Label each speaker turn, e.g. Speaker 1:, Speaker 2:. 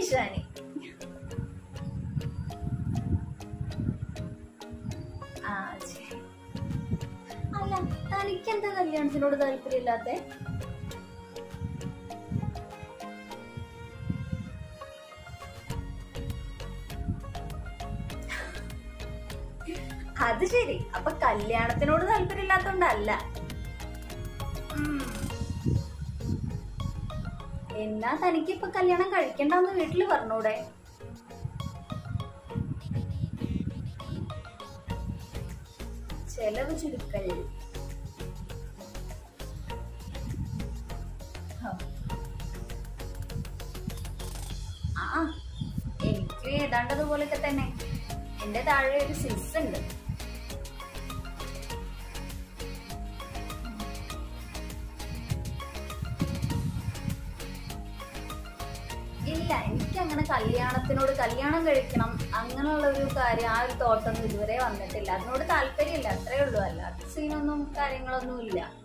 Speaker 1: ഈശാനി ആ ശരി അല്ല തനിക്ക് എന്താ കല്യാണത്തിനോട് താല്പര്യമില്ലാത്തെ അത് ശരി അപ്പൊ കല്യാണത്തിനോട് താല്പര്യമില്ലാത്തോണ്ടല്ല ഉം. എന്നാ തനിക്ക് ഇപ്പൊ കല്യാണം കഴിക്കണ്ടെന്ന് വീട്ടില് പറഞ്ഞൂടെ ചെലവ് ചുരുക്കൽ ഹ. ആ എനിക്ക് ഏതാണ്ടതുപോലൊക്കെ തന്നെ എന്റെ താഴെ ഒരു സിസ് ഉണ്ട് ഇല്ല എനിക്ക് അങ്ങനെ കല്യാണത്തിനോട് കല്യാണം കഴിക്കണം അങ്ങനെയുള്ള ഒരു കാര്യം ആ ഒരു തോട്ടൊന്നും ഇതുവരെ വന്നിട്ടില്ല അതിനോട് താല്പര്യമില്ല അത്രേ ഉള്ളൂ അല്ലാത്ത സീനൊന്നും കാര്യങ്ങളൊന്നും ഇല്ല